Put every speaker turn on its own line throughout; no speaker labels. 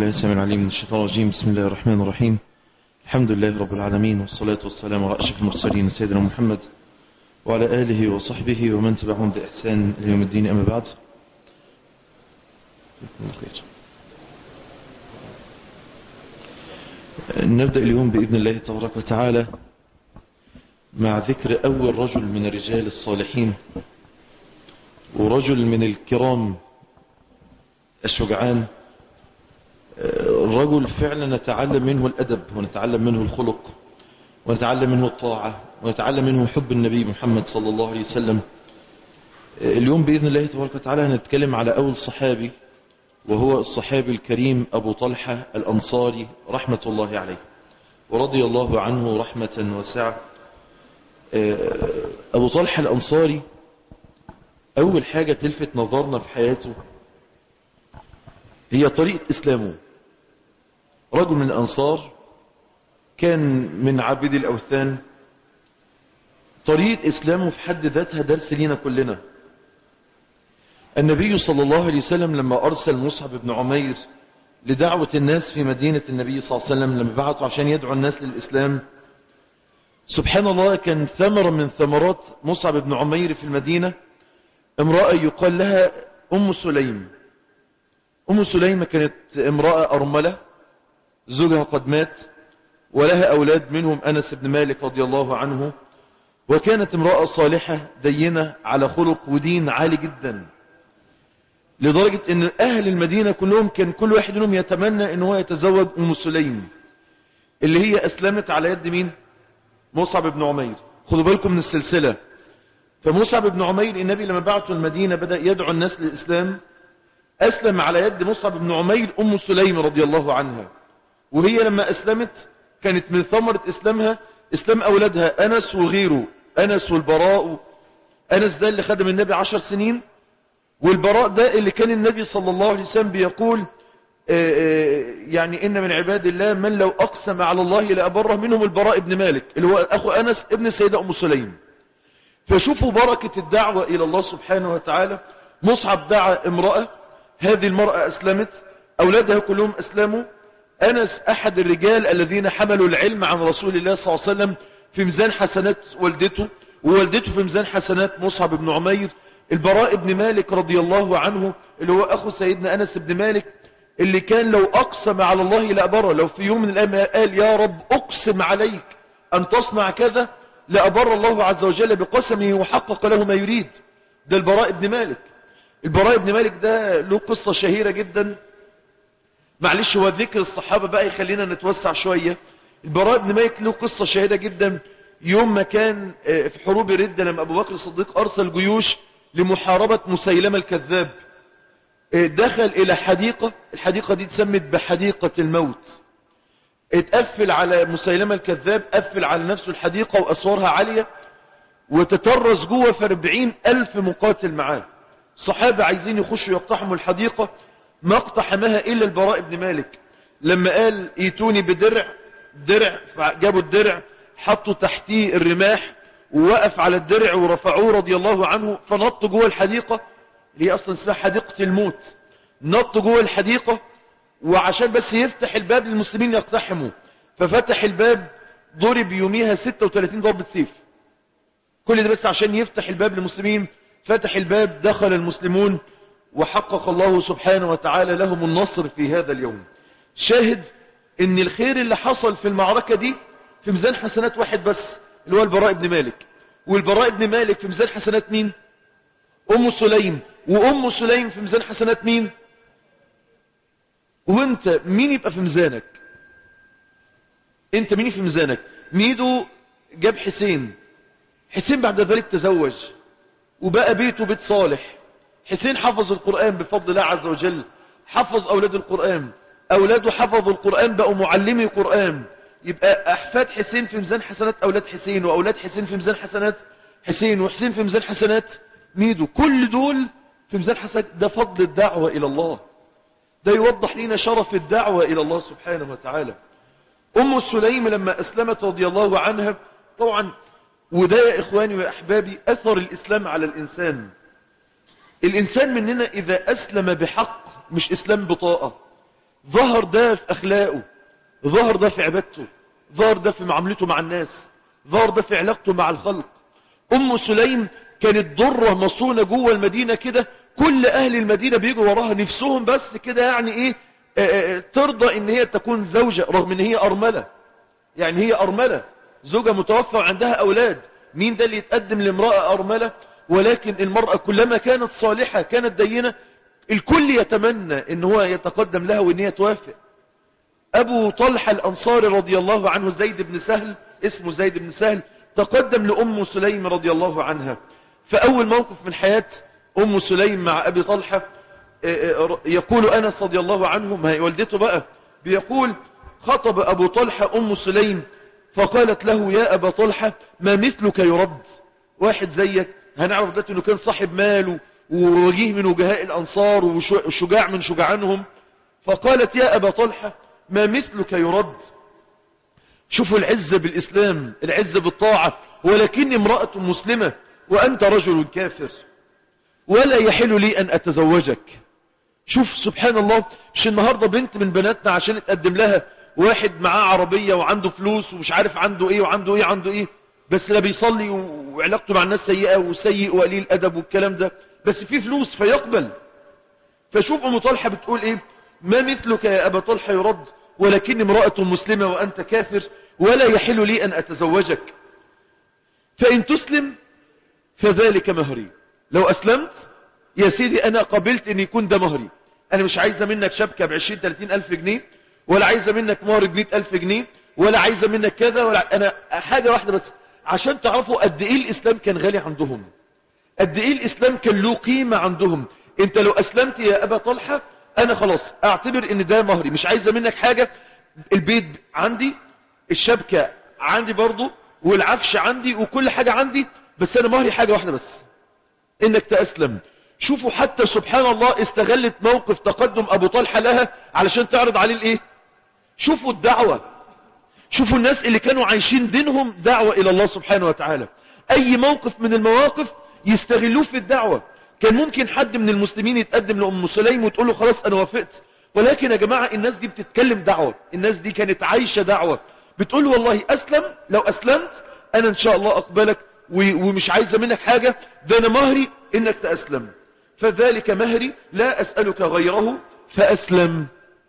بالله السميع العليم من الشيطان الرجيم بسم الله الرحمن الرحيم الحمد لله رب العالمين والصلاة والسلام على أشرف المرسلين سيدنا محمد وعلى آله وصحبه ومن تبعهم بإحسان إلى يوم الدين أما بعد نبدأ اليوم بإذن الله تبارك وتعالى مع ذكر أول رجل من الرجال الصالحين ورجل من الكرام الشجعان رجل فعلا نتعلم منه الأدب ونتعلم منه الخلق ونتعلم منه الطاعة ونتعلم منه حب النبي محمد صلى الله عليه وسلم اليوم بإذن الله تبارك وتعالى هنتكلم على أول صحابي وهو الصحابي الكريم أبو طلحة الأنصاري رحمة الله عليه ورضي الله عنه رحمة واسعة أبو طلحة الأنصاري أول حاجة تلفت نظرنا في حياته هي طريقة إسلامه رجل من الأنصار كان من عابد الأوثان طريقة إسلامه في حد ذاتها درس لينا كلنا النبي صلى الله عليه وسلم لما أرسل مصعب بن عمير لدعوة الناس في مدينة النبي صلى الله عليه وسلم لما بعثوا عشان يدعو الناس للإسلام سبحان الله كان ثمرة من ثمرات مصعب بن عمير في المدينة امرأة يقال لها أم سليم أم سليمة كانت امرأة أرملة زوجها قد مات ولها أولاد منهم أنس بن مالك رضي الله عنه وكانت امرأة صالحة دينة على خلق ودين عالي جدا لدرجة ان اهل المدينة كلهم كان كل واحد منهم يتمنى ان هو يتزوج ام سليم اللي هي اسلمت على يد مين مصعب بن عمير خدوا بالكم من السلسلة فمصعب بن عمير النبي لما بعثوا المدينة بدأ يدعو الناس للإسلام أسلم على يد مصعب بن عمير أم سليم رضي الله عنها وهي لما أسلمت كانت من ثمرة إسلامها إسلام أولادها أنس وغيره أنس والبراء أنس ده اللي خدم النبي عشر سنين والبراء ده اللي كان النبي صلى الله عليه وسلم بيقول يعني إن من عباد الله من لو أقسم على الله لأبره منهم البراء ابن مالك اللي هو أخو أنس ابن سيدة أم سليم فشوفوا بركة الدعوة إلى الله سبحانه وتعالى مصعب دعا امرأة هذه المرأة أسلمت أولادها كلهم أسلموا أنس أحد الرجال الذين حملوا العلم عن رسول الله صلى الله عليه وسلم في ميزان حسنات والدته ووالدته في ميزان حسنات مصعب بن عمير البراء بن مالك رضي الله عنه اللي هو أخو سيدنا أنس بن مالك اللي كان لو أقسم على الله لأبره لو في يوم من الأيام قال يا رب أقسم عليك أن تصنع كذا لأبر الله عز وجل بقسمه وحقق له ما يريد ده البراء بن مالك البراء بن مالك ده له قصة شهيرة جدا معلش هو ذكر الصحابة بقى يخلينا نتوسع شوية البراء بن مالك له قصة شهيرة جدا يوم ما كان في حروب الردة لما أبو بكر الصديق أرسل جيوش لمحاربة مسيلمة الكذاب دخل إلى حديقة الحديقة دي تسمت بحديقة الموت اتقفل على مسيلمة الكذاب قفل على نفسه الحديقة وأسوارها عالية وتترس جوه في أربعين ألف مقاتل معاه صحابة عايزين يخشوا يقتحموا الحديقة ما اقتحمها إلا البراء بن مالك لما قال ايتوني بدرع درع جابوا الدرع حطوا تحتيه الرماح ووقف على الدرع ورفعوه رضي الله عنه فنط جوه الحديقة اللي هي أصلا اسمها حديقة الموت نط جوه الحديقة وعشان بس يفتح الباب للمسلمين يقتحموا ففتح الباب ضرب يوميها 36 ضربة سيف كل ده بس عشان يفتح الباب للمسلمين فتح الباب دخل المسلمون وحقق الله سبحانه وتعالى لهم النصر في هذا اليوم شاهد ان الخير اللي حصل في المعركة دي في ميزان حسنات واحد بس اللي هو البراء بن مالك والبراء بن مالك في ميزان حسنات مين ام سليم وام سليم في ميزان حسنات مين وانت مين يبقى في ميزانك انت مين في ميزانك ميدو جاب حسين حسين بعد ذلك تزوج وبقى بيته بيت صالح حسين حفظ القرآن بفضل الله عز وجل حفظ أولاد القرآن أولاده حفظوا القرآن بقوا معلمي قرآن يبقى أحفاد حسين في ميزان حسنات أولاد حسين وأولاد حسين في ميزان حسنات حسين وحسين في ميزان حسنات ميدو كل دول في ميزان حسنات ده فضل الدعوة إلى الله ده يوضح لنا شرف الدعوة إلى الله سبحانه وتعالى أم سليم لما أسلمت رضي الله عنها طبعا وده يا إخواني وأحبابي أثر الإسلام على الإنسان الإنسان مننا إذا أسلم بحق مش إسلام بطاقة ظهر ده في أخلاقه ظهر ده في عبادته ظهر ده في معاملته مع الناس ظهر ده في علاقته مع الخلق أم سليم كانت ضرة مصونة جوه المدينة كده كل أهل المدينة بيجوا وراها نفسهم بس كده يعني إيه آآ آآ ترضى إن هي تكون زوجة رغم إن هي أرملة يعني هي أرملة زوجة متوفى وعندها أولاد مين ده اللي يتقدم لامرأة أرملة ولكن المرأة كلما كانت صالحة كانت دينة الكل يتمنى ان هو يتقدم لها وان هي توافق ابو طلحة الانصاري رضي الله عنه زيد بن سهل اسمه زيد بن سهل تقدم لام سليم رضي الله عنها فاول موقف من حياة ام سليم مع ابي طلحة يقول انس رضي الله عنه ما هي والدته بقى بيقول خطب ابو طلحة ام سليم فقالت له يا ابا طلحة ما مثلك يرد واحد زيك هنعرف ده انه كان صاحب مال ووجيه من وجهاء الانصار وشجاع من شجعانهم فقالت يا ابا طلحة ما مثلك يرد شوفوا العزة بالاسلام العزة بالطاعة ولكني امرأة مسلمة وانت رجل كافر ولا يحل لي ان اتزوجك شوف سبحان الله مش النهاردة بنت من بناتنا عشان تقدم لها واحد معاه عربية وعنده فلوس ومش عارف عنده ايه وعنده ايه عنده ايه بس لا بيصلي وعلاقته مع الناس سيئة وسيء وقليل أدب والكلام ده بس في فلوس فيقبل فشوف أم طلحة بتقول إيه ما مثلك يا أبا طلحة يرد ولكن امرأة مسلمة وأنت كافر ولا يحل لي أن أتزوجك فإن تسلم فذلك مهري لو أسلمت يا سيدي أنا قبلت أن يكون ده مهري أنا مش عايزة منك شبكة بعشرين تلاتين ألف جنيه ولا عايزة منك مهر بمئة ألف جنيه ولا عايزة منك كذا ولا أنا حاجة واحدة بس عشان تعرفوا قد ايه الاسلام كان غالي عندهم قد ايه الاسلام كان له قيمة عندهم انت لو اسلمت يا ابا طلحة انا خلاص اعتبر ان ده مهري مش عايزة منك حاجة البيت عندي الشبكة عندي برضو والعفش عندي وكل حاجة عندي بس انا مهري حاجة واحدة بس انك تأسلم شوفوا حتى سبحان الله استغلت موقف تقدم ابو طلحة لها علشان تعرض عليه الايه شوفوا الدعوة شوفوا الناس اللي كانوا عايشين دينهم دعوة الى الله سبحانه وتعالى اي موقف من المواقف يستغلوه في الدعوة كان ممكن حد من المسلمين يتقدم لأم سليم وتقول له خلاص انا وافقت ولكن يا جماعة الناس دي بتتكلم دعوة الناس دي كانت عايشة دعوة بتقول له والله اسلم لو اسلمت انا ان شاء الله اقبلك ومش عايزة منك حاجة ده انا مهري انك تأسلم فذلك مهري لا اسألك غيره فاسلم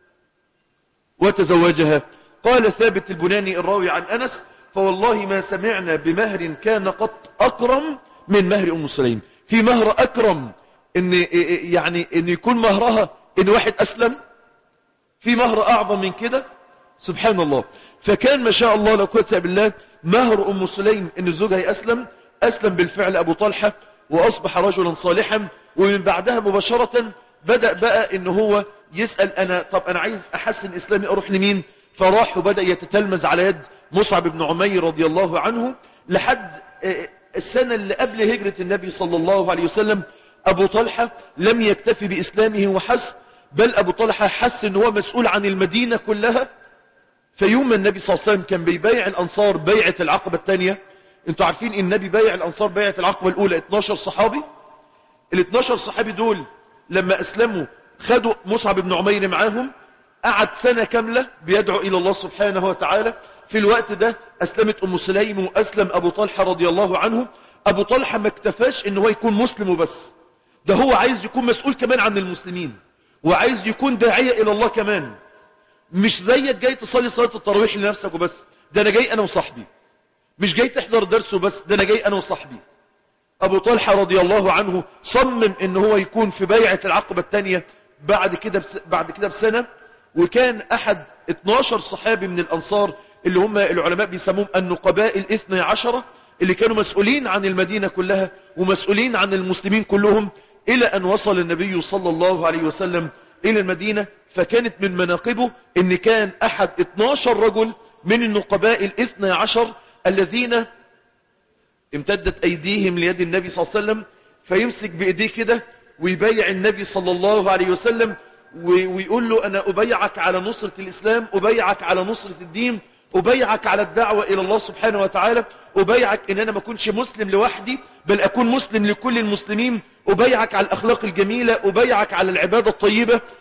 وتزوجها قال ثابت البناني الراوي عن أنس فوالله ما سمعنا بمهر كان قط أكرم من مهر أم سليم في مهر أكرم إن يعني إن يكون مهرها إن واحد أسلم في مهر أعظم من كده سبحان الله فكان ما شاء الله لو كنت بالله مهر أم سليم إن زوجها يأسلم أسلم بالفعل أبو طلحة وأصبح رجلا صالحا ومن بعدها مباشرة بدأ بقى إن هو يسأل أنا طب أنا عايز أحسن إسلامي أروح لمين فراح وبدأ يتتلمذ على يد مصعب بن عمير رضي الله عنه لحد السنة اللي قبل هجرة النبي صلى الله عليه وسلم أبو طلحة لم يكتفي بإسلامه وحسب بل أبو طلحة حس أنه هو مسؤول عن المدينة كلها فيوم النبي صلى الله عليه وسلم كان بيبايع الأنصار بيعة العقبة الثانية انتوا عارفين ان النبي بايع الأنصار بيعة العقبة الأولى 12 صحابي ال 12 صحابي دول لما أسلموا خدوا مصعب بن عمير معاهم قعد سنة كاملة بيدعو إلى الله سبحانه وتعالى في الوقت ده أسلمت أم سليم وأسلم أبو طلحة رضي الله عنه أبو طلحة ما اكتفاش إن هو يكون مسلم وبس ده هو عايز يكون مسؤول كمان عن المسلمين وعايز يكون داعية إلى الله كمان مش زيك جاي تصلي صلاة التراويح لنفسك وبس ده أنا جاي أنا وصاحبي مش جاي تحضر درس وبس ده أنا جاي أنا وصاحبي أبو طلحة رضي الله عنه صمم إن هو يكون في بيعة العقبة الثانية بعد كده بس بعد كده بسنة وكان أحد 12 صحابي من الأنصار اللي هم العلماء بيسموهم النقباء الاثنى عشرة اللي كانوا مسؤولين عن المدينة كلها ومسؤولين عن المسلمين كلهم إلى أن وصل النبي صلى الله عليه وسلم إلى المدينة فكانت من مناقبه ان كان أحد 12 رجل من النقباء الاثنى عشر الذين امتدت أيديهم ليد النبي صلى الله عليه وسلم فيمسك بإيديه كده ويبايع النبي صلى الله عليه وسلم ويقول له أنا أبيعك على نصرة الإسلام أبيعك على نصرة الدين أبيعك على الدعوة إلى الله سبحانه وتعالى أبيعك إن أنا ما أكونش مسلم لوحدي بل أكون مسلم لكل المسلمين أبيعك على الأخلاق الجميلة أبيعك على العبادة الطيبة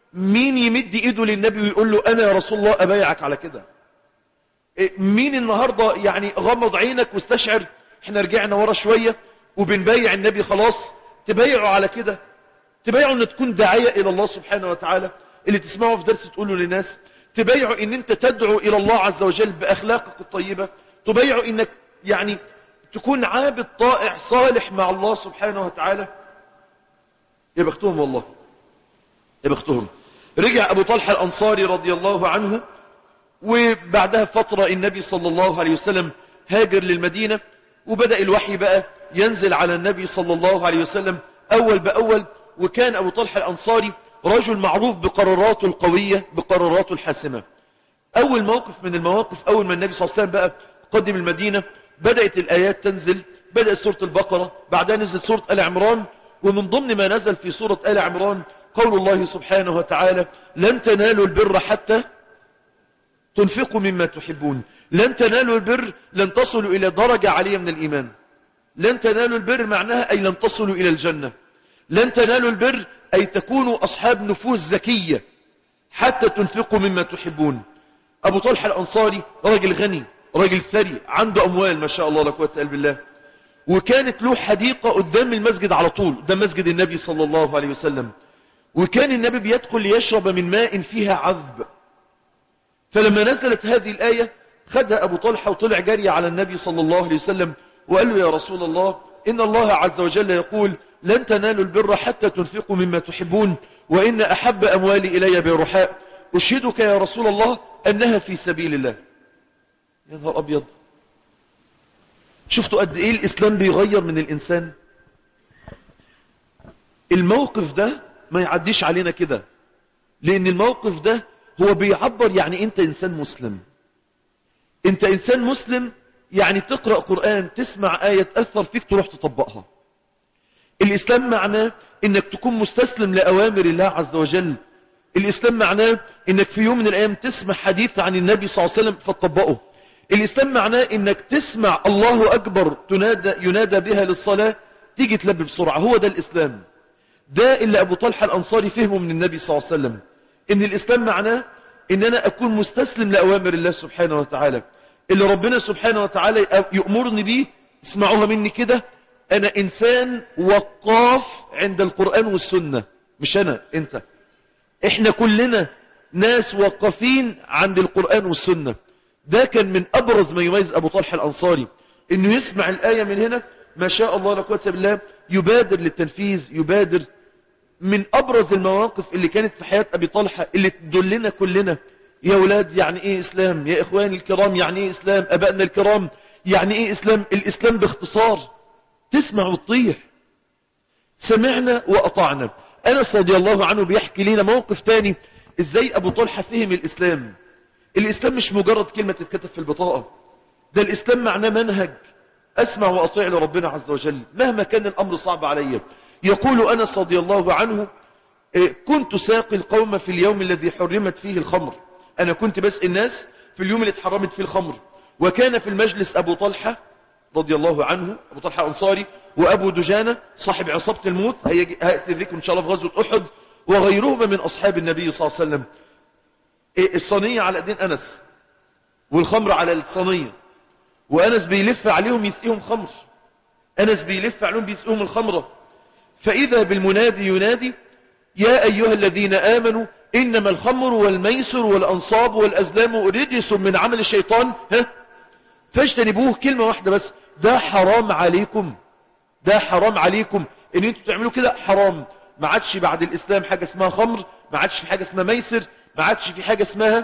مين يمد ايده للنبي ويقول له انا يا رسول الله ابايعك على كده مين النهاردة يعني غمض عينك واستشعر احنا رجعنا ورا شوية وبنبايع النبي خلاص تبايعوا على كده تبايعوا ان تكون داعية الى الله سبحانه وتعالى اللي تسمعه في درس تقوله للناس تبايعوا ان انت تدعو الى الله عز وجل باخلاقك الطيبة تبايعوا انك يعني تكون عابد طائع صالح مع الله سبحانه وتعالى يا بختهم والله يا بختهم رجع ابو طلحة الانصاري رضي الله عنه وبعدها فترة النبي صلى الله عليه وسلم هاجر للمدينة وبدأ الوحي بقى ينزل على النبي صلى الله عليه وسلم أول بأول وكان أبو طلحة الأنصاري رجل معروف بقراراته القوية بقراراته الحاسمة أول موقف من المواقف أول ما النبي صلى الله عليه وسلم بقى قدم المدينة بدأت الآيات تنزل بدأت سورة البقرة بعدها نزل سورة آل عمران ومن ضمن ما نزل في سورة آل عمران قول الله سبحانه وتعالى لن تنالوا البر حتى تنفقوا مما تحبون لن تنالوا البر لن تصلوا إلى درجة عالية من الإيمان لن تنالوا البر معناها أي لن تصلوا إلى الجنة لن تنالوا البر أي تكونوا أصحاب نفوس زكية حتى تنفقوا مما تحبون أبو طلحة الأنصاري راجل غني راجل ثري عنده أموال ما شاء الله لا قوه الا بالله وكانت له حديقة قدام المسجد على طول قدام مسجد النبي صلى الله عليه وسلم وكان النبي بيدخل ليشرب من ماء فيها عذب فلما نزلت هذه الآية خدها أبو طلحة وطلع جري على النبي صلى الله عليه وسلم وقال له يا رسول الله إن الله عز وجل يقول لن تنالوا البر حتى تنفقوا مما تحبون وإن أحب أموالي إلي برحاء أشهدك يا رسول الله أنها في سبيل الله يا نهار أبيض شفتوا قد إيه الإسلام بيغير من الإنسان الموقف ده ما يعديش علينا كده لأن الموقف ده هو بيعبر يعني أنت إنسان مسلم أنت إنسان مسلم يعني تقرأ قرآن تسمع آية تأثر فيك تروح تطبقها الإسلام معناه أنك تكون مستسلم لأوامر الله عز وجل الإسلام معناه أنك في يوم من الأيام تسمع حديث عن النبي صلى الله عليه وسلم فتطبقه الإسلام معناه أنك تسمع الله أكبر تنادى ينادى بها للصلاة تيجي تلبي بسرعة هو ده الإسلام ده اللي أبو طلحة الأنصاري فهمه من النبي صلى الله عليه وسلم ان الاسلام معناه ان انا اكون مستسلم لأوامر الله سبحانه وتعالى اللي ربنا سبحانه وتعالى يأمرني بيه اسمعوها مني كده انا انسان وقاف عند القرآن والسنة مش انا انت احنا كلنا ناس وقفين عند القرآن والسنة ده كان من ابرز ما يميز ابو طلحة الانصاري انه يسمع الآية من هنا ما شاء الله لا قوه بالله يبادر للتنفيذ يبادر من ابرز المواقف اللي كانت في حياة ابي طلحة اللي تدلنا كلنا يا ولاد يعني ايه اسلام يا اخواني الكرام يعني ايه اسلام ابائنا الكرام يعني ايه اسلام الاسلام باختصار تسمع وتطيح سمعنا واطعنا انس رضي الله عنه بيحكي لنا موقف تاني ازاي ابو طلحة فهم الاسلام الاسلام مش مجرد كلمة تتكتب في البطاقة ده الاسلام معناه منهج اسمع واطيع لربنا عز وجل مهما كان الامر صعب علي يقول انس رضي الله عنه كنت ساقي القوم في اليوم الذي حرمت فيه الخمر انا كنت بسقي الناس في اليوم اللي اتحرمت فيه الخمر وكان في المجلس ابو طلحة رضي الله عنه ابو طلحة انصاري وابو دجانة صاحب عصابة الموت هيأتي ذكر ان شاء الله في غزوة احد وغيرهما من اصحاب النبي صلى الله عليه وسلم الصينية على ايدين انس والخمر على الصينية وانس بيلف عليهم يسقيهم خمر انس بيلف عليهم بيسقيهم الخمرة فاذا بالمنادي ينادي يا ايها الذين امنوا انما الخمر والميسر والانصاب والازلام رجس من عمل الشيطان ها فاجتنبوه كلمة واحدة بس ده حرام عليكم ده حرام عليكم ان انتوا تعملوا كده حرام ما عادش بعد الاسلام حاجة اسمها خمر ما عادش في حاجة اسمها ميسر ما عادش في حاجة اسمها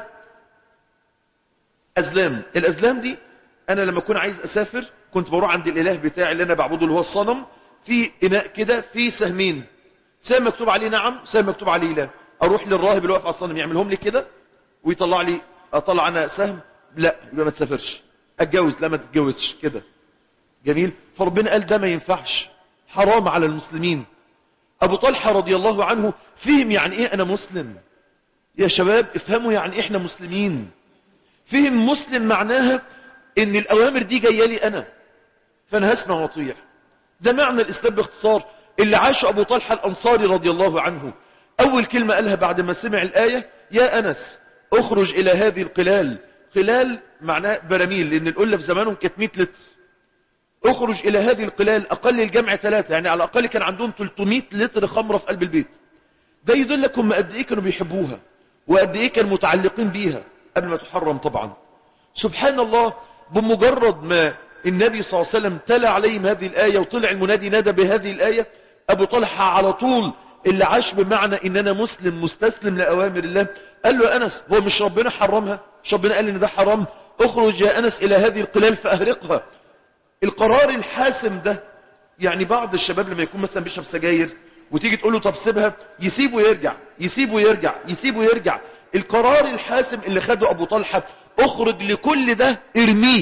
ازلام الازلام دي انا لما اكون عايز اسافر كنت بروح عند الاله بتاعي اللي انا بعبده اللي هو الصنم في اناء كده في سهمين سهم مكتوب عليه نعم سهم مكتوب عليه لا اروح للراهب اللي واقف على الصنم يعملهم لي كده ويطلع لي اطلع انا سهم لا يبقى ما تسافرش اتجوز لا ما تتجوزش كده جميل فربنا قال ده ما ينفعش حرام على المسلمين ابو طلحة رضي الله عنه فهم يعني ايه انا مسلم يا شباب افهموا يعني احنا مسلمين فهم مسلم معناها ان الاوامر دي جايه لي انا فانا هسمع واطيع ده معنى الاسلام باختصار اللي عاشه ابو طلحة الانصاري رضي الله عنه أول كلمة قالها بعد ما سمع الآية يا أنس اخرج إلى هذه القلال قلال معناه براميل لأن القلة في زمانهم كانت 100 لتر اخرج إلى هذه القلال أقل الجمع ثلاثة يعني على الأقل كان عندهم 300 لتر خمرة في قلب البيت ده يدلك هم قد إيه كانوا بيحبوها وقد إيه كانوا متعلقين بيها قبل ما تحرم طبعا سبحان الله بمجرد ما النبي صلى الله عليه وسلم تلا عليهم هذه الآية وطلع المنادي نادى بهذه الآية أبو طلحة على طول اللي عاش بمعنى ان انا مسلم مستسلم لأوامر الله قال له يا أنس هو مش ربنا حرمها مش ربنا قال ان ده حرام اخرج يا أنس إلى هذه القلال فأهرقها القرار الحاسم ده يعني بعض الشباب لما يكون مثلا بيشرب سجاير وتيجي تقول له طب سيبها يسيبه يرجع يسيبه يرجع يسيبه يرجع القرار الحاسم اللي خده أبو طلحة اخرج لكل ده ارميه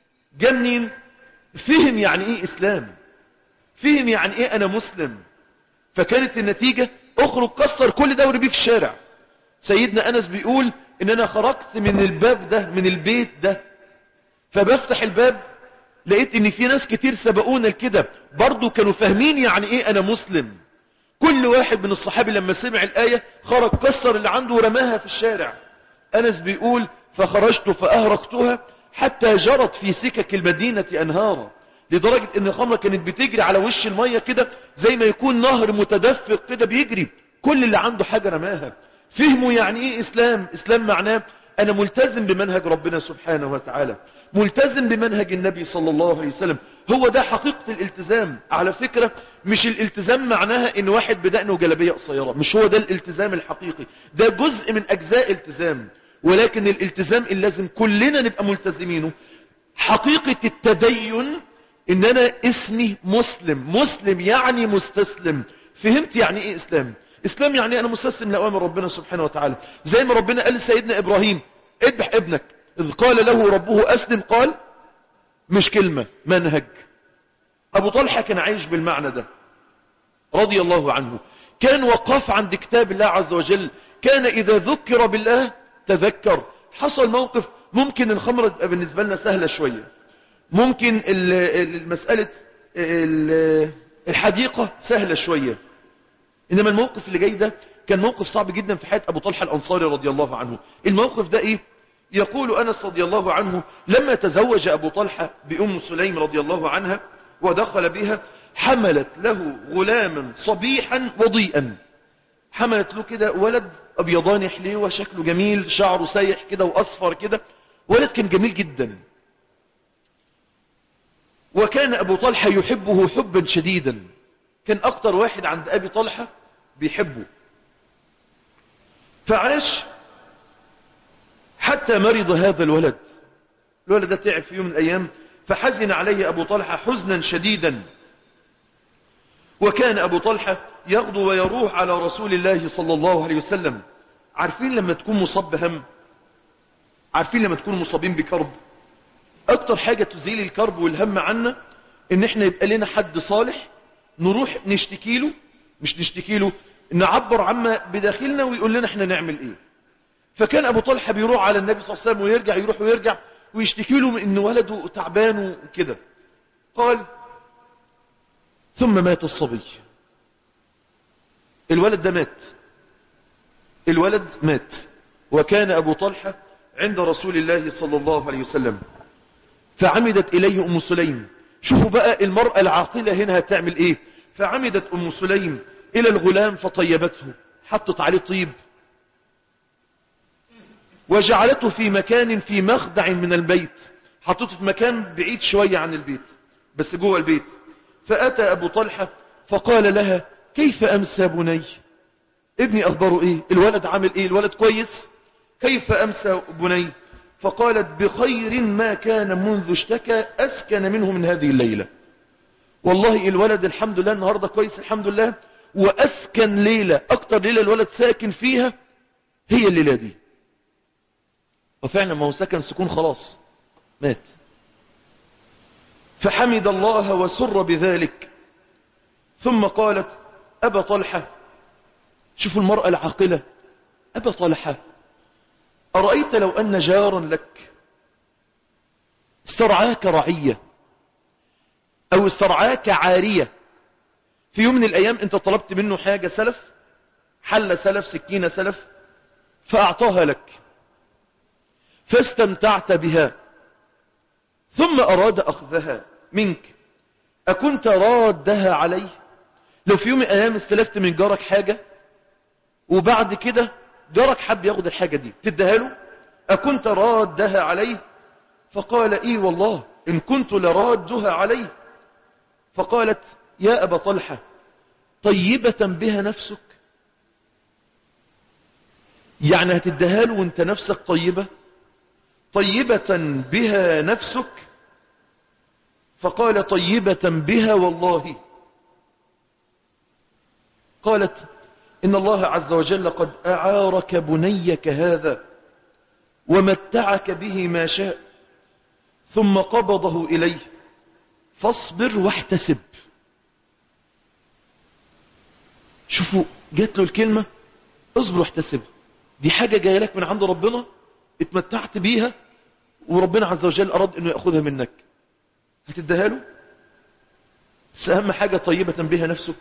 جنين فهم يعني ايه اسلام فهم يعني ايه انا مسلم فكانت النتيجة اخرج كسر كل ده وربيه في الشارع سيدنا انس بيقول ان انا خرجت من الباب ده من البيت ده فبفتح الباب لقيت ان في ناس كتير سبقونا لكده برضو كانوا فاهمين يعني ايه انا مسلم كل واحد من الصحابي لما سمع الآية خرج كسر اللي عنده ورماها في الشارع انس بيقول فخرجت فاهرقتها حتى جرت في سكك المدينة انهارا لدرجة ان الخمرة كانت بتجري على وش المية كده زي ما يكون نهر متدفق كده بيجري كل اللي عنده حاجة رماها فهموا يعني ايه اسلام اسلام معناه انا ملتزم بمنهج ربنا سبحانه وتعالى ملتزم بمنهج النبي صلى الله عليه وسلم هو ده حقيقة الالتزام على فكرة مش الالتزام معناها ان واحد بدأنا وجلبية قصيرة مش هو ده الالتزام الحقيقي ده جزء من اجزاء التزام ولكن الالتزام اللي لازم كلنا نبقى ملتزمينه حقيقة التدين ان انا اسمي مسلم مسلم يعني مستسلم فهمت يعني ايه اسلام اسلام يعني انا مستسلم لاوامر ربنا سبحانه وتعالى زي ما ربنا قال لسيدنا ابراهيم اذبح ابنك اذ قال له ربه اسلم قال مش كلمة منهج ابو طلحة كان عايش بالمعنى ده رضي الله عنه كان وقف عند كتاب الله عز وجل كان اذا ذكر بالله تذكر حصل موقف ممكن الخمرة تبقى بالنسبة لنا سهلة شوية ممكن المسألة الحديقة سهلة شوية إنما الموقف اللي جاي ده كان موقف صعب جدا في حياة أبو طلحة الأنصاري رضي الله عنه الموقف ده إيه يقول أنس رضي الله عنه لما تزوج أبو طلحة بأم سليم رضي الله عنها ودخل بها حملت له غلاما صبيحا وضيئا حملت له كده ولد أبيضان حليوة شكله جميل شعره سايح كده وأصفر كده ولد كان جميل جدا وكان أبو طلحة يحبه حبا شديدا كان أكتر واحد عند أبي طلحة بيحبه فعاش حتى مرض هذا الولد الولد ده تعب في يوم من الأيام فحزن عليه أبو طلحة حزنا شديدا وكان أبو طلحة يغدو ويروح على رسول الله صلى الله عليه وسلم عارفين لما تكون مصاب بهم عارفين لما تكون مصابين بكرب اكتر حاجة تزيل الكرب والهم عنا ان احنا يبقى لنا حد صالح نروح نشتكي له مش نشتكي له نعبر عما بداخلنا ويقول لنا احنا نعمل ايه فكان ابو طلحة بيروح على النبي صلى الله عليه وسلم ويرجع يروح ويرجع ويشتكي له من ان ولده تعبان وكده قال ثم مات الصبي الولد ده مات الولد مات وكان ابو طلحة عند رسول الله صلى الله عليه وسلم فعمدت إليه أم سليم شوفوا بقى المرأة العاقلة هنا هتعمل إيه فعمدت أم سليم إلى الغلام فطيبته حطت عليه طيب وجعلته في مكان في مخدع من البيت حطته في مكان بعيد شوية عن البيت بس جوه البيت فأتى أبو طلحة فقال لها كيف أمسى بني ابني أخبره إيه الولد عامل إيه الولد كويس كيف أمسى بني فقالت بخير ما كان منذ اشتكى أسكن منه من هذه الليلة والله الولد الحمد لله النهاردة كويس الحمد لله وأسكن ليلة أكتر ليلة الولد ساكن فيها هي الليلة دي وفعلا ما هو سكن سكون خلاص مات فحمد الله وسر بذلك ثم قالت أبا طلحة شوفوا المرأة العاقلة أبا طلحة أرأيت لو أن جارا لك استرعاك رعية أو استرعاك عارية في يوم من الأيام أنت طلبت منه حاجة سلف حل سلف سكينة سلف فأعطاها لك فاستمتعت بها ثم أراد أخذها منك أكنت رادها عليه لو في يوم من الأيام استلفت من جارك حاجة وبعد كده جارك حب ياخد الحاجة دي تديها له أكنت رادها عليه فقال إيه والله إن كنت لرادها عليه فقالت يا أبا طلحة طيبة بها نفسك يعني هتديها له وانت نفسك طيبة طيبة بها نفسك فقال طيبة بها والله قالت إن الله عز وجل قد أعارك بنيك هذا ومتعك به ما شاء ثم قبضه إليه فاصبر واحتسب شوفوا جات له الكلمة اصبر واحتسب دي حاجة جاية لك من عند ربنا اتمتعت بيها وربنا عز وجل أراد أنه يأخذها منك هتديها له بس أهم حاجة طيبة بها نفسك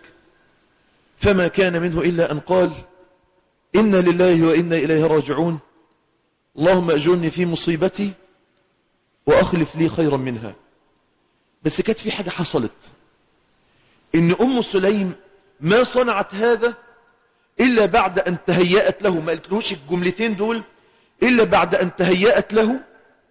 فما كان منه إلا أن قال إن لله وإنا إليه راجعون اللهم أجرني في مصيبتي وأخلف لي خيرا منها بس كانت في حاجة حصلت إن أم سليم ما صنعت هذا إلا بعد أن تهيأت له ما قلتلهوش الجملتين دول إلا بعد أن تهيأت له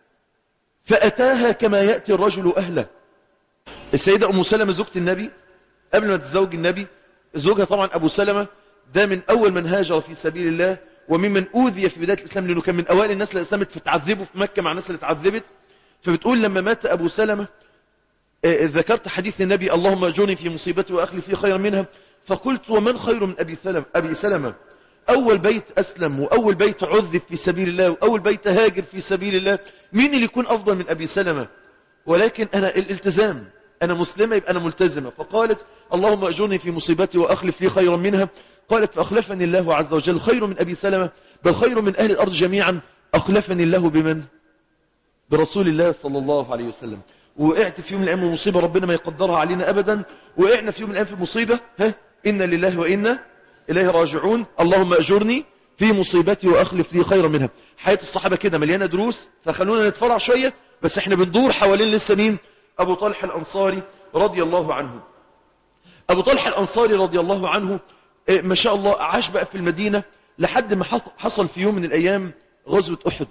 فأتاها كما يأتي الرجل أهله السيدة أم سلمة زوجة النبي قبل ما تتزوج النبي زوجها طبعا أبو سلمة ده من أول من هاجر في سبيل الله وممن أوذي في بداية الإسلام لأنه كان من أوائل الناس اللي أسلمت فتعذبوا في مكة مع الناس اللي اتعذبت فبتقول لما مات أبو سلمة ذكرت حديث النبي اللهم أجوني في مصيبتي وأخلي في خيرا منها فقلت ومن خير من أبي سلمة, أبي سلمة أول بيت أسلم وأول بيت عذب في سبيل الله وأول بيت هاجر في سبيل الله مين اللي يكون أفضل من أبي سلمة ولكن أنا الالتزام أنا مسلمة يبقى أنا ملتزمة فقالت اللهم أجرني في مصيبتي وأخلف لي خيرا منها قالت فأخلفني الله عز وجل خير من أبي سلمة بل خير من أهل الأرض جميعا أخلفني الله بمن برسول الله صلى الله عليه وسلم وقعت في يوم من الأيام مصيبة ربنا ما يقدرها علينا أبدا وقعنا في يوم من الأيام في مصيبة ها إنا لله وإنا إليه راجعون اللهم أجرني في مصيبتي وأخلف لي خيرا منها حياة الصحابة كده مليانة دروس فخلونا نتفرع شوية بس احنا بندور حوالين لسه مين أبو طلحة الأنصاري رضي الله عنه أبو طلحة الأنصاري رضي الله عنه ما شاء الله عاش بقى في المدينة لحد ما حصل في يوم من الأيام غزوة أحد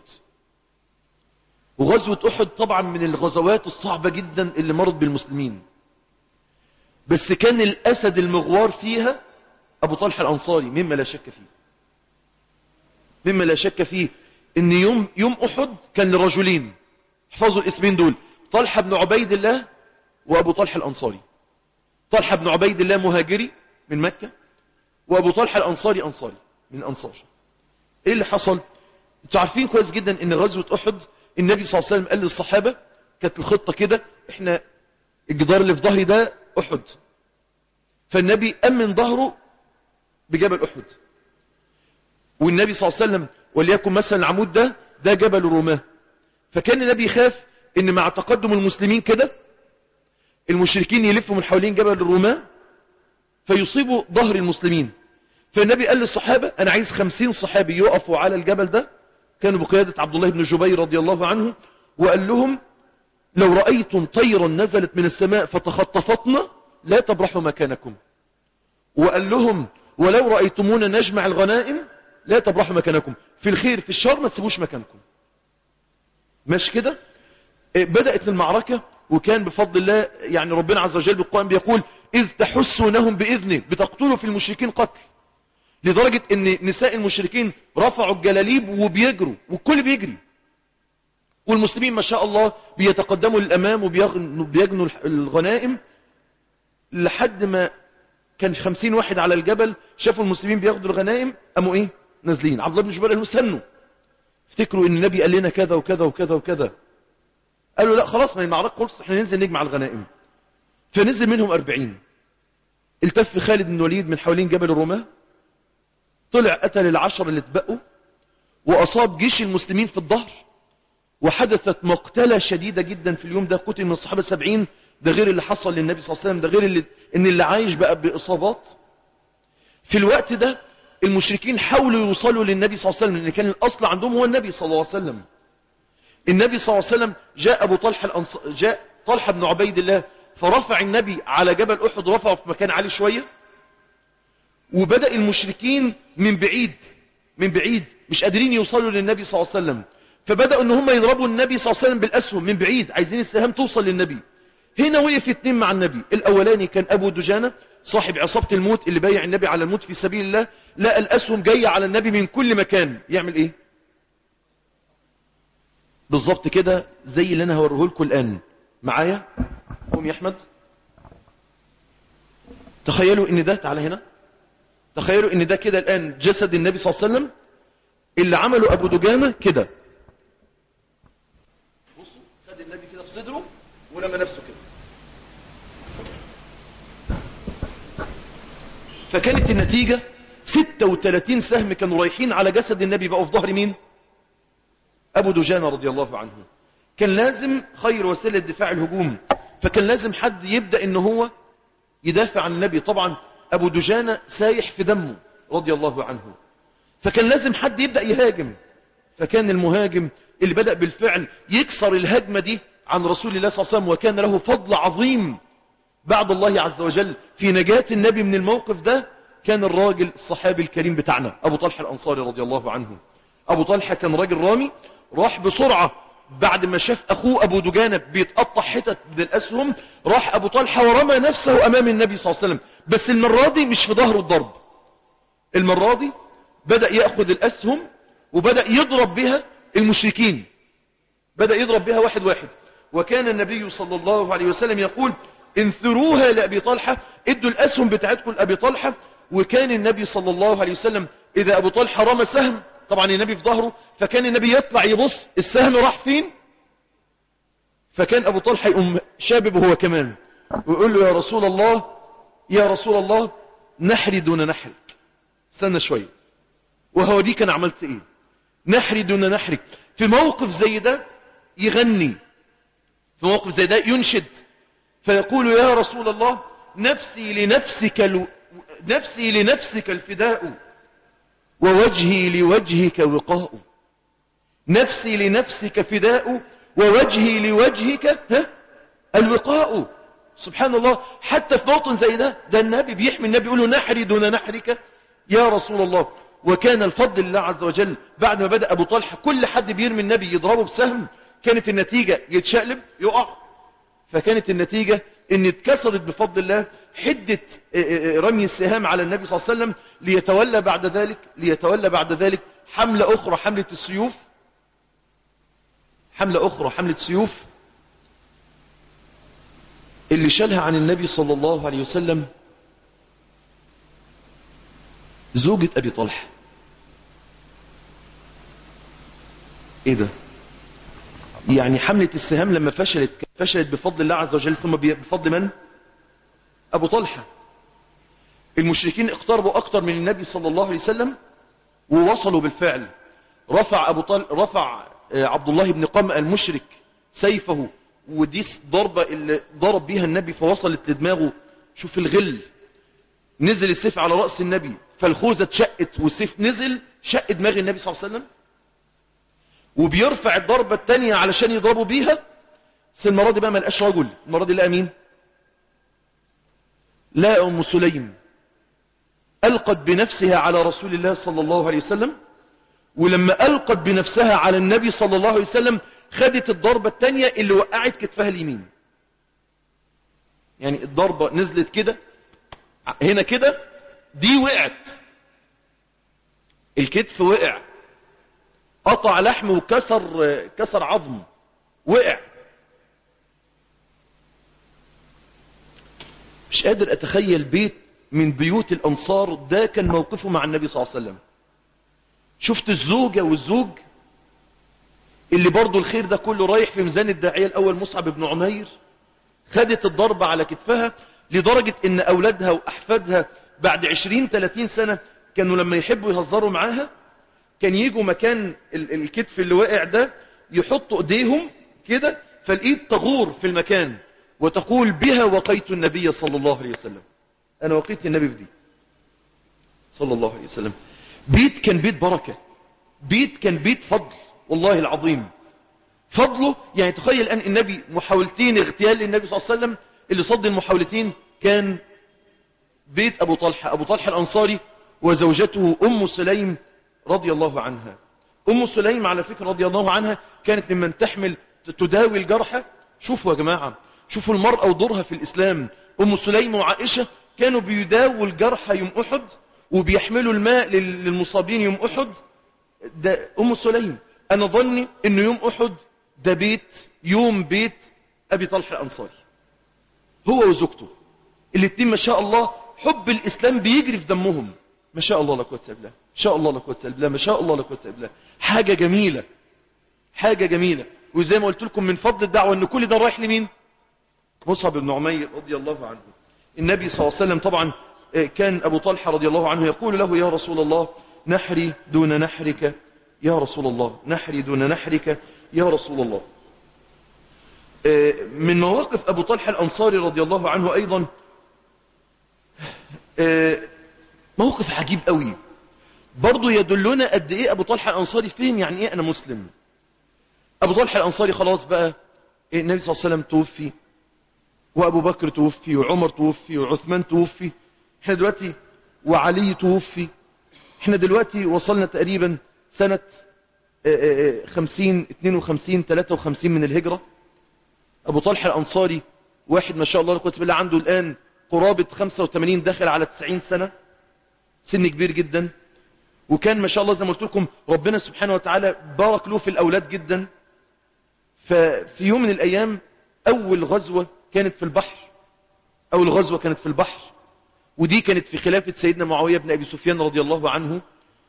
وغزوة أحد طبعا من الغزوات الصعبة جدا اللي مرت بالمسلمين بس كان الأسد المغوار فيها أبو طلحة الأنصاري مما لا شك فيه مما لا شك فيه ان يوم, يوم أحد كان لرجلين احفظوا الاسمين دول طلحة بن عبيد الله وأبو طلحة الأنصاري طلحة بن عبيد الله مهاجري من مكة وأبو طلحة الأنصاري أنصاري من أنصار إيه اللي حصل انتوا عارفين كويس جدا ان غزوة أحد النبي صلى الله عليه وسلم قال للصحابة كانت الخطة كده احنا الجدار اللي في ظهري ده أحد فالنبي أمن ظهره بجبل أحد والنبي صلى الله عليه وسلم وليكن مثلا العمود ده ده جبل الرماه فكان النبي يخاف ان مع تقدم المسلمين كده المشركين يلفوا من حوالين جبل الرماه فيصيبوا ظهر المسلمين فالنبي قال للصحابة انا عايز خمسين صحابي يقفوا على الجبل ده كانوا بقيادة عبد الله بن جبير رضي الله عنه وقال لهم لو رأيتم طيرا نزلت من السماء فتخطفتنا لا تبرحوا مكانكم وقال لهم ولو رأيتمونا نجمع الغنائم لا تبرحوا مكانكم في الخير في الشر ما تسيبوش مكانكم مش كده بدأت المعركة وكان بفضل الله يعني ربنا عز وجل بالقرآن بيقول إذ تحسونهم بإذنه بتقتلوا في المشركين قتل لدرجة ان نساء المشركين رفعوا الجلاليب وبيجروا والكل بيجري والمسلمين ما شاء الله بيتقدموا للأمام وبيجنوا الغنائم لحد ما كان خمسين واحد على الجبل شافوا المسلمين بياخدوا الغنائم قاموا ايه نازلين عبد الله بن جبير قالوا استنوا افتكروا ان النبي قال لنا كذا وكذا وكذا وكذا قالوا لا خلاص ما المعركة خلصت احنا ننزل نجمع الغنائم فنزل منهم أربعين التف خالد بن الوليد من حوالين جبل الرماه طلع قتل العشر اللي اتبقوا وأصاب جيش المسلمين في الظهر وحدثت مقتلة شديدة جدا في اليوم ده قتل من الصحابة سبعين ده غير اللي حصل للنبي صلى الله عليه وسلم ده غير اللي ان اللي عايش بقى بإصابات في الوقت ده المشركين حاولوا يوصلوا للنبي صلى الله عليه وسلم لأن كان الأصل عندهم هو النبي صلى الله عليه وسلم النبي صلى الله عليه وسلم جاء أبو طلحة الأنص... جاء طلحة بن عبيد الله فرفع النبي على جبل أحد رفعه في مكان عالي شوية وبدأ المشركين من بعيد من بعيد مش قادرين يوصلوا للنبي صلى الله عليه وسلم فبدأوا ان هم يضربوا النبي صلى الله عليه وسلم بالأسهم من بعيد عايزين السهام توصل للنبي هنا وقف اتنين مع النبي الاولاني كان ابو دجانة صاحب عصابة الموت اللي بايع النبي على الموت في سبيل الله لقى الاسهم جاية على النبي من كل مكان يعمل ايه بالظبط كده زي اللي انا هوريه لكم الان معايا قوم يا احمد تخيلوا ان ده تعالى هنا تخيلوا ان ده كده الان جسد النبي صلى الله عليه وسلم اللي عمله ابو دجانة كده بصوا خد النبي كده في صدره ولما نفسه كده فكانت النتيجة 36 سهم كانوا رايحين على جسد النبي بقوا في ظهر مين ابو دجانة رضي الله عنه كان لازم خير وسيلة دفاع الهجوم فكان لازم حد يبدأ ان هو يدافع عن النبي طبعا ابو دجانة سايح في دمه رضي الله عنه فكان لازم حد يبدأ يهاجم فكان المهاجم اللي بدأ بالفعل يكسر الهجمة دي عن رسول الله صلى الله عليه وسلم وكان له فضل عظيم بعد الله عز وجل في نجاة النبي من الموقف ده كان الراجل الصحابي الكريم بتاعنا أبو طلحة الأنصاري رضي الله عنه أبو طلحة كان راجل رامي راح بسرعة بعد ما شاف أخوه أبو دجانة بيتقطع حتت بالأسهم راح أبو طلحة ورمى نفسه أمام النبي صلى الله عليه وسلم بس المرة دي مش في ظهره الضرب المرة دي بدأ يأخذ الأسهم وبدأ يضرب بها المشركين بدأ يضرب بها واحد واحد وكان النبي صلى الله عليه وسلم يقول انثروها لأبي طلحة ادوا الأسهم بتاعتكم لأبي طلحة وكان النبي صلى الله عليه وسلم إذا أبو طلحة رمى سهم طبعا النبي في ظهره فكان النبي يطلع يبص السهم راح فين فكان أبو طلحة يقوم شابب هو كمان ويقول له يا رسول الله يا رسول الله نحري دون نحرك استنى شوية وهو دي كان عملت ايه نحري دون نحرك في موقف زي ده يغني في موقف زي ده ينشد فيقول يا رسول الله نفسي لنفسك ال... نفسي لنفسك الفداء ووجهي لوجهك وقاء نفسي لنفسك فداء ووجهي لوجهك ها الوقاء سبحان الله حتى في موطن زي ده ده النبي بيحمي النبي يقول له نحري دون نحرك يا رسول الله وكان الفضل لله عز وجل بعد ما بدأ أبو طلحة كل حد بيرمي النبي يضربه بسهم كانت النتيجة يتشقلب يقع فكانت النتيجة ان اتكسرت بفضل الله حدة رمي السهام على النبي صلى الله عليه وسلم ليتولى بعد ذلك ليتولى بعد ذلك حملة أخرى حملة السيوف حملة أخرى حملة سيوف اللي شالها عن النبي صلى الله عليه وسلم زوجة أبي طلحة ايه ده يعني حملة السهام لما فشلت فشلت بفضل الله عز وجل ثم بفضل من أبو طلحة المشركين اقتربوا أكتر من النبي صلى الله عليه وسلم ووصلوا بالفعل رفع أبو طل... رفع عبد الله بن قمأ المشرك سيفه ودي ضربة اللي ضرب بيها النبي فوصلت لدماغه شوف الغل نزل السيف على رأس النبي فالخوذة اتشقت والسيف نزل شق دماغ النبي صلى الله عليه وسلم وبيرفع الضربة التانية علشان يضربوا بيها بس المرة دي بقى ما لقاش رجل المرة دي لقى مين لا أم سليم ألقت بنفسها على رسول الله صلى الله عليه وسلم ولما ألقت بنفسها على النبي صلى الله عليه وسلم خدت الضربة التانية اللي وقعت كتفها اليمين يعني الضربة نزلت كده هنا كده دي وقعت الكتف وقع قطع لحم وكسر كسر عظم وقع مش قادر اتخيل بيت من بيوت الانصار ده كان موقفه مع النبي صلى الله عليه وسلم شفت الزوجة والزوج اللي برضو الخير ده كله رايح في ميزان الداعية الاول مصعب بن عمير خدت الضربة على كتفها لدرجة ان اولادها واحفادها بعد عشرين ثلاثين سنة كانوا لما يحبوا يهزروا معاها كان يجوا مكان الكتف اللي واقع ده يحطوا ايديهم كده فالايد تغور في المكان وتقول بها وقيت النبي صلى الله عليه وسلم انا وقيت النبي في دي صلى الله عليه وسلم بيت كان بيت بركة بيت كان بيت فضل والله العظيم فضله يعني تخيل الآن النبي محاولتين اغتيال للنبي صلى الله عليه وسلم اللي صد المحاولتين كان بيت أبو طلحة أبو طلحة الأنصاري وزوجته أم سليم رضي الله عنها أم سليم على فكرة رضي الله عنها كانت ممن تحمل تداوي الجرحى شوفوا يا جماعة شوفوا المرأة ودورها في الإسلام أم سليم وعائشة كانوا بيداووا الجرحى يوم أحد وبيحملوا الماء للمصابين يوم أحد ده أم سليم أنا ظني أنه يوم أحد ده بيت يوم بيت أبي طلحة الأنصاري هو وزوجته الاثنين ما شاء الله حب الإسلام بيجري في دمهم ما شاء الله لا قوه الا بالله ما شاء الله لا قوه الا بالله ما شاء الله لا قوه الا بالله حاجة جميلة حاجة جميلة وزي ما قلت لكم من فضل الدعوة ان كل ده رايح لمين مصعب بن عمير رضي الله عنه النبي صلى الله عليه وسلم طبعا كان أبو طلحة رضي الله عنه يقول له يا رسول الله نحري دون نحرك يا رسول الله نحري دون نحرك يا رسول الله من مواقف أبو طلحة الأنصاري رضي الله عنه أيضا موقف عجيب قوي برضو يدلنا قد ايه ابو طلحة الانصاري فهم يعني ايه انا مسلم ابو طلحة الانصاري خلاص بقى النبي صلى الله عليه وسلم توفي وابو بكر توفي وعمر توفي وعثمان توفي احنا دلوقتي وعلي توفي احنا دلوقتي وصلنا تقريبا سنة خمسين اتنين وخمسين تلاتة وخمسين من الهجرة ابو طلحة الانصاري واحد ما شاء الله كنت بالله عنده الان قرابة 85 داخل على 90 سنة سن كبير جدا وكان ما شاء الله زي ما قلت لكم ربنا سبحانه وتعالى بارك له في الأولاد جدا ففي يوم من الأيام أول غزوة كانت في البحر أول غزوة كانت في البحر ودي كانت في خلافة سيدنا معاوية بن أبي سفيان رضي الله عنه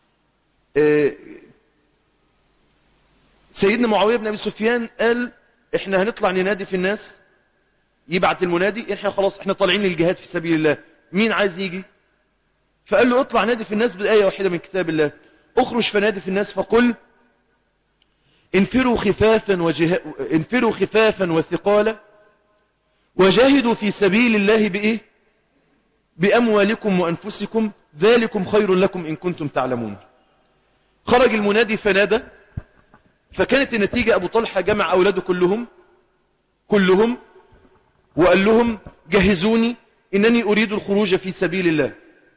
سيدنا معاوية بن أبي سفيان قال احنا هنطلع ننادي في الناس يبعت المنادي احنا خلاص احنا طالعين للجهاد في سبيل الله مين عايز يجي فقال له اطلع نادي في الناس بآية واحدة من كتاب الله اخرج فنادي في الناس فقل انفروا خفافا وجه... انفروا خفافا وثقالا وجاهدوا في سبيل الله بإيه بأموالكم وأنفسكم ذلكم خير لكم إن كنتم تعلمون خرج المنادي فنادى فكانت النتيجة أبو طلحة جمع أولاده كلهم كلهم وقال لهم جهزوني إنني أريد الخروج في سبيل الله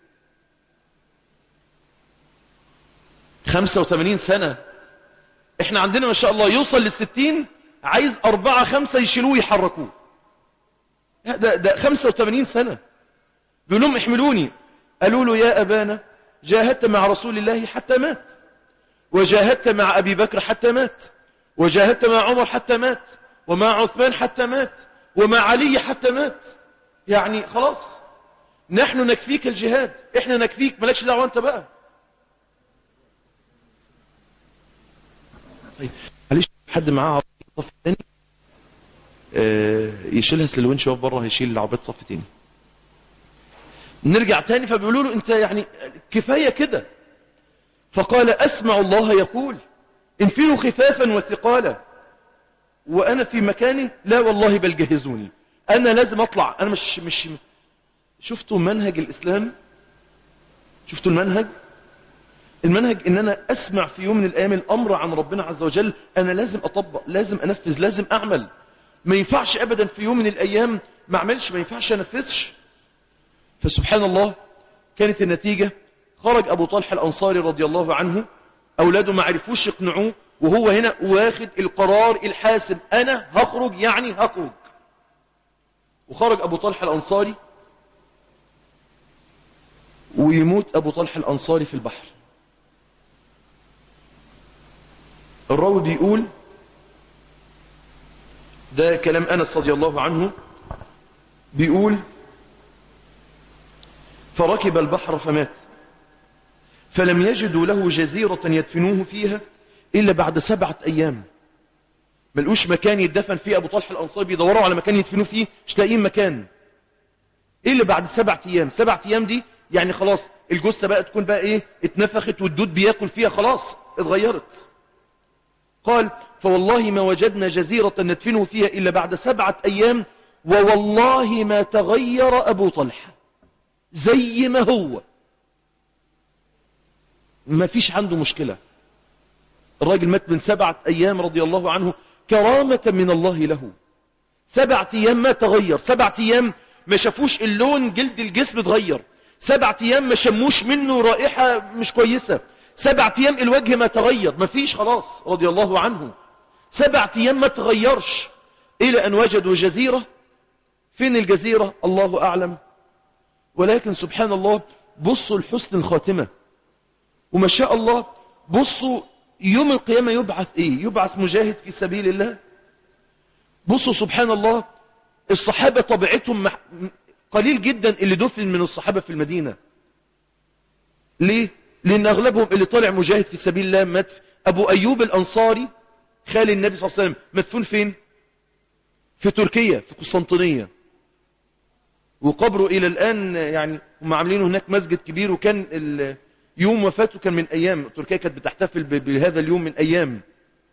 85 سنة احنا عندنا ما شاء الله يوصل للستين عايز أربعة خمسة يشيلوه يحركوه ده, ده 85 سنة بيقول لهم احملوني قالوا له يا أبانا جاهدت مع رسول الله حتى مات وجاهدت مع أبي بكر حتى مات وجاهدت مع عمر حتى مات ومع عثمان حتى مات ومع علي حتى مات يعني خلاص نحن نكفيك الجهاد احنا نكفيك مالكش دعوة انت بقى طيب معلش حد معاه صف تاني آه يشيلها سلوينش يقف بره هيشيل العربية صف تاني نرجع تاني فبيقولوا له انت يعني كفاية كده فقال اسمع الله يقول انفروا خفافا وثقالا وانا في مكاني لا والله بل جهزوني انا لازم اطلع انا مش مش شفتوا منهج الاسلام شفتوا المنهج المنهج ان انا اسمع في يوم من الايام الامر عن ربنا عز وجل انا لازم اطبق لازم انفذ لازم اعمل ما ينفعش ابدا في يوم من الايام ما اعملش ما ينفعش انفذش فسبحان الله كانت النتيجة خرج ابو طلحة الانصاري رضي الله عنه اولاده ما عرفوش يقنعوه وهو هنا واخد القرار الحاسم انا هخرج يعني هخرج وخرج ابو طلحة الانصاري ويموت ابو طلحة الانصاري في البحر الراوي بيقول ده كلام انس رضي الله عنه بيقول فركب البحر فمات فلم يجدوا له جزيرة يدفنوه فيها إلا بعد سبعة أيام ملقوش مكان يدفن فيه أبو طلحة الأنصاري بيدوروا على مكان يدفنوه فيه مش لاقيين مكان إلا بعد سبعة أيام سبعة أيام دي يعني خلاص الجثة بقى تكون بقى إيه اتنفخت والدود بياكل فيها خلاص اتغيرت قال فوالله ما وجدنا جزيرة ندفنه فيها إلا بعد سبعة أيام ووالله ما تغير أبو طلحة زي ما هو ما فيش عنده مشكلة الراجل مات من سبعة أيام رضي الله عنه كرامة من الله له سبعة أيام ما تغير سبعة أيام ما شافوش اللون جلد الجسم اتغير سبعة أيام ما شموش منه رائحة مش كويسة سبعة أيام الوجه ما تغير ما فيش خلاص رضي الله عنه سبعة أيام ما تغيرش إلى أن وجدوا جزيرة فين الجزيرة الله أعلم ولكن سبحان الله بصوا الحسن الخاتمة وما شاء الله بصوا يوم القيامة يبعث ايه يبعث مجاهد في سبيل الله بصوا سبحان الله الصحابة طبيعتهم مح... قليل جدا اللي دفن من الصحابة في المدينة ليه لان اغلبهم اللي طالع مجاهد في سبيل الله مات ابو ايوب الانصاري خال النبي صلى الله عليه وسلم مدفون فين في تركيا في قسطنطينية وقبره الى الان يعني هم عاملين هناك مسجد كبير وكان ال... يوم وفاته كان من ايام تركيا كانت بتحتفل بهذا اليوم من ايام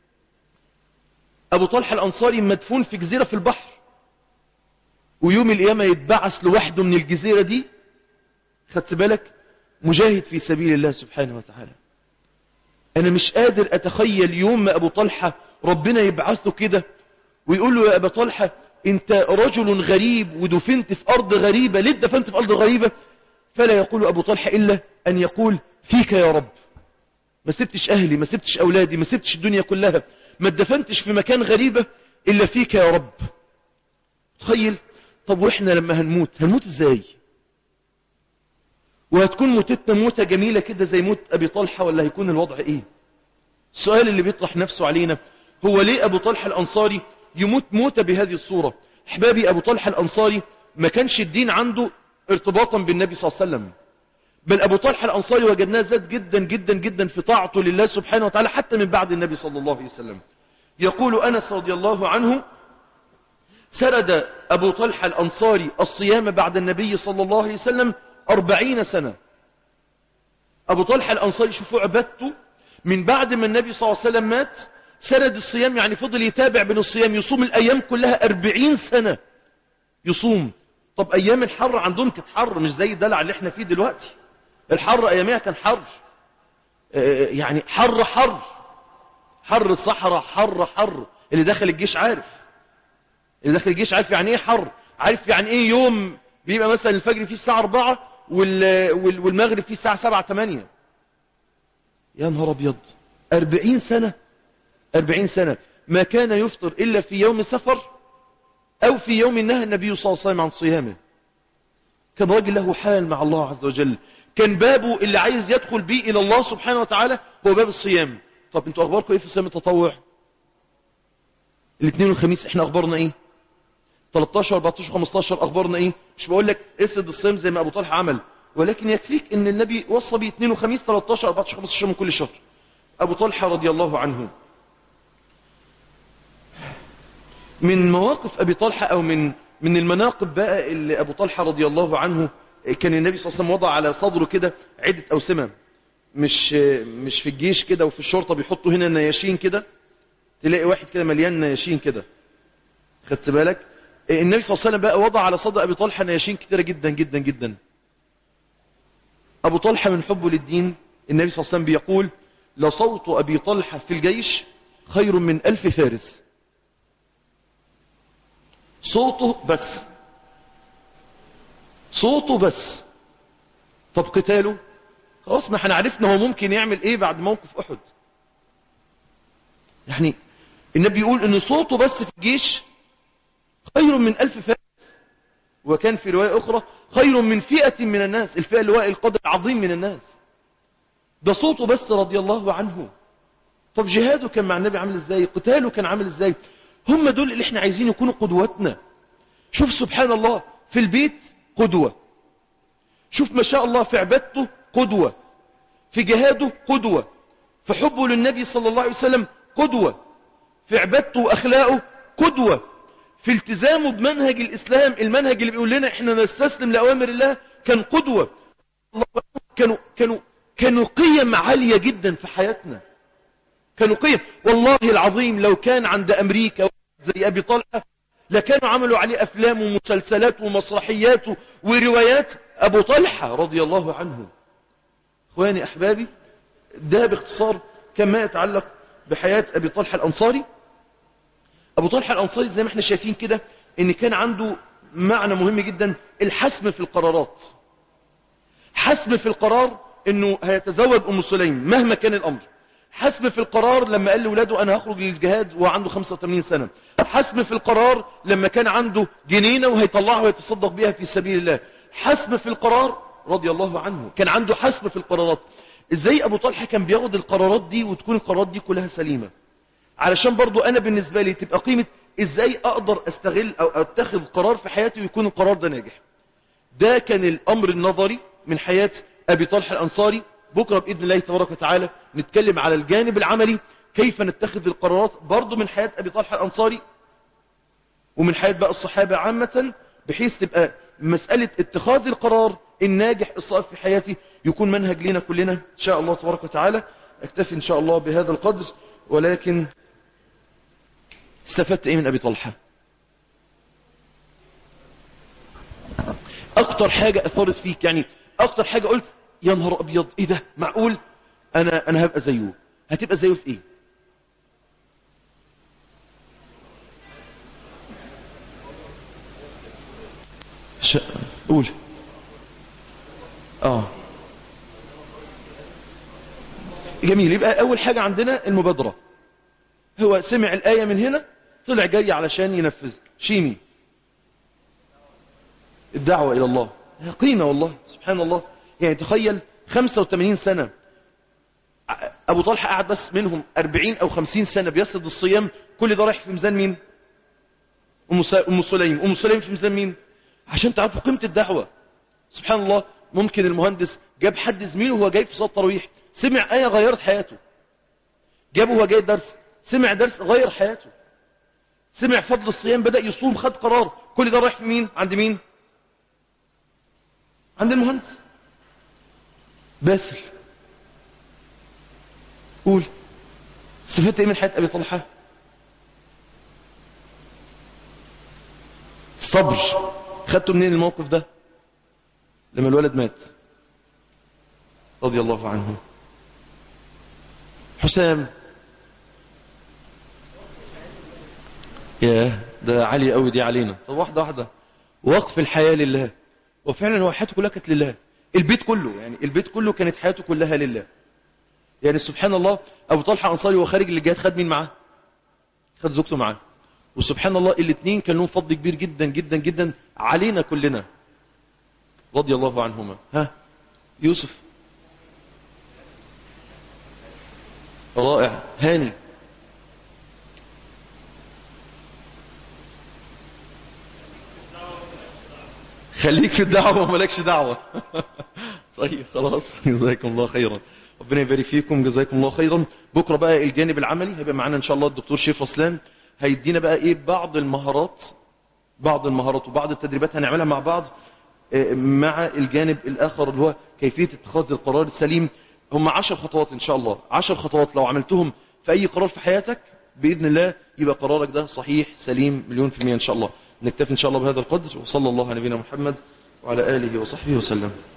ابو طلحة الانصاري مدفون في جزيرة في البحر ويوم القيامة يتبعث لوحده من الجزيرة دي خدت بالك مجاهد في سبيل الله سبحانه وتعالى انا مش قادر اتخيل يوم ما ابو طلحة ربنا يبعثه كده ويقول له يا ابا طلحة انت رجل غريب ودفنت في ارض غريبة ليه دفنت في ارض غريبة فلا يقول ابو طلحة الا ان يقول فيك يا رب ما سبتش اهلي ما سبتش اولادي ما سبتش الدنيا كلها ما اتدفنتش في مكان غريبة الا فيك يا رب تخيل طب واحنا لما هنموت هنموت ازاي وهتكون موتتنا موتة جميلة كده زي موت ابي طلحة ولا هيكون الوضع ايه السؤال اللي بيطرح نفسه علينا هو ليه ابو طلحة الانصاري يموت موتة بهذه الصورة احبابي ابو طلحة الانصاري ما كانش الدين عنده ارتباطا بالنبي صلى الله عليه وسلم بل ابو طلحة الانصاري وجدناه زاد جدا جدا جدا في طاعته لله سبحانه وتعالى حتى من بعد النبي صلى الله عليه وسلم يقول انس رضي الله عنه سرد ابو طلحة الانصاري الصيام بعد النبي صلى الله عليه وسلم أربعين سنة أبو طلحة الأنصاري شوفوا عبادته من بعد ما النبي صلى الله عليه وسلم مات سرد الصيام يعني فضل يتابع بين الصيام يصوم الأيام كلها أربعين سنة يصوم طب أيام الحر عندهم كانت حر مش زي الدلع اللي احنا فيه دلوقتي الحر أيامها كان حر يعني حر حر حر الصحراء حر حر اللي دخل الجيش عارف اللي دخل الجيش عارف يعني ايه حر عارف يعني ايه يوم بيبقى مثلا الفجر فيه الساعة 4 والمغرب فيه الساعة 7 8 يا نهار ابيض 40 سنة 40 سنة ما كان يفطر إلا في يوم سفر أو في يوم نهى النبي صلى الله عليه وسلم عن صيامه كان راجل له حال مع الله عز وجل كان بابه اللي عايز يدخل بيه إلى الله سبحانه وتعالى هو باب الصيام طب انتوا أخباركم إيه في الصيام التطوع الاثنين والخميس احنا أخبارنا إيه 13 14 15 اخبارنا ايه مش بقول لك اسد الصيام زي ما ابو طلحه عمل ولكن يكفيك ان النبي وصى بيه اثنين وخميس 13 14 15 من كل شهر ابو طلحه رضي الله عنه من مواقف ابي طلحه او من من المناقب بقى اللي ابو طلحه رضي الله عنه كان النبي صلى الله عليه وسلم وضع على صدره كده عده اوسمه مش مش في الجيش كده وفي الشرطه بيحطوا هنا نياشين كده تلاقي واحد كده مليان نياشين كده خدت بالك النبي صلى الله عليه وسلم بقى وضع على صدر أبي طلحة نياشين كتيرة جدا جدا جدا أبو طلحة من حبه للدين النبي صلى الله عليه وسلم بيقول لصوت أبي طلحة في الجيش خير من ألف فارس صوته بس صوته بس طب قتاله خلاص ما احنا عرفنا هو ممكن يعمل ايه بعد موقف احد يعني النبي يقول ان صوته بس في الجيش خير من ألف فارس وكان في رواية أخرى خير من فئة من الناس الفئة اللواء القدر عظيم من الناس ده صوته بس رضي الله عنه طب جهاده كان مع النبي عامل ازاي قتاله كان عامل ازاي هم دول اللي احنا عايزين يكونوا قدوتنا شوف سبحان الله في البيت قدوة شوف ما شاء الله في عبادته قدوة في جهاده قدوة في حبه للنبي صلى الله عليه وسلم قدوة في عبادته وأخلاقه قدوة في التزامه بمنهج الإسلام المنهج اللي بيقول لنا احنا نستسلم لأوامر الله كان قدوة كانوا, كانوا, كانوا قيم عالية جدا في حياتنا كانوا قيم والله العظيم لو كان عند أمريكا زي أبي طلحة لكانوا عملوا عليه أفلام ومسلسلات ومسرحيات وروايات أبو طلحة رضي الله عنه اخواني أحبابي ده باختصار كما يتعلق بحياة أبي طلحة الأنصاري أبو طلحة الأنصاري زي ما احنا شايفين كده ان كان عنده معنى مهم جدا الحسم في القرارات حسم في القرار انه هيتزوج ام سليم مهما كان الامر حسم في القرار لما قال لولاده انا هخرج للجهاد وعنده 85 سنة حسم في القرار لما كان عنده جنينة وهيطلعها ويتصدق بها في سبيل الله حسم في القرار رضي الله عنه كان عنده حسم في القرارات ازاي ابو طلحة كان بياخد القرارات دي وتكون القرارات دي كلها سليمة علشان برضو انا بالنسبة لي تبقى قيمة ازاي اقدر استغل او اتخذ قرار في حياتي ويكون القرار ده ناجح ده كان الامر النظري من حياة ابي طلحة الانصاري بكرة باذن الله تبارك وتعالى نتكلم على الجانب العملي كيف نتخذ القرارات برضو من حياة ابي طلحة الانصاري ومن حياة بقى الصحابة عامة بحيث تبقى مسألة اتخاذ القرار الناجح الصائب في حياتي يكون منهج لنا كلنا ان شاء الله تبارك وتعالى اكتفي ان شاء الله بهذا القدر ولكن استفدت ايه من ابي طلحة اكتر حاجة اثارت فيك يعني اكتر حاجة قلت يا نهار ابيض ايه ده معقول انا انا هبقى زيه هتبقى زيه في ايه ش... قول اه جميل يبقى اول حاجة عندنا المبادرة هو سمع الآية من هنا طلع جاي علشان ينفذ شيمي الدعوة إلى الله قيمة والله سبحان الله يعني تخيل 85 سنة أبو طلحة قعد بس منهم 40 أو 50 سنة بيسد الصيام كل ده رايح في ميزان مين أم سليم أم سليم في ميزان مين عشان تعرفوا قيمة الدعوة سبحان الله ممكن المهندس جاب حد زميله وهو جاي في صلاة التراويح سمع آية غيرت حياته جابه وهو جاي درس سمع درس غير حياته سمع فضل الصيام بدأ يصوم خد قرار كل ده رايح في مين عند مين عند المهندس باسل قول استفدت ايه من حياة ابي طلحة صبر خدته منين الموقف ده لما الولد مات رضي الله عنه حسام ياه ده عالي قوي دي علينا طب واحدة واحدة وقف الحياة لله وفعلا هو حياته كلها كانت لله البيت كله يعني البيت كله كانت حياته كلها لله يعني سبحان الله ابو طلحة انصاري وهو خارج للجهاد خد مين معاه خد زوجته معاه وسبحان الله الاثنين كان لهم فضل كبير جدا جدا جدا علينا كلنا رضي الله عنهما ها يوسف رائع هاني خليك في الدعوة وملكش دعوة طيب خلاص جزاكم الله خيرا ربنا يبارك فيكم جزاكم الله خيرا بكرة بقى الجانب العملي هيبقى معانا ان شاء الله الدكتور شيف رسلان هيدينا بقى ايه بعض المهارات بعض المهارات وبعض التدريبات هنعملها مع بعض مع الجانب الاخر اللي هو كيفية اتخاذ القرار السليم هم عشر خطوات ان شاء الله عشر خطوات لو عملتهم في اي قرار في حياتك باذن الله يبقى قرارك ده صحيح سليم مليون في المية ان شاء الله نكتفي ان شاء الله بهذا القدر وصلى الله على نبينا محمد وعلى اله وصحبه وسلم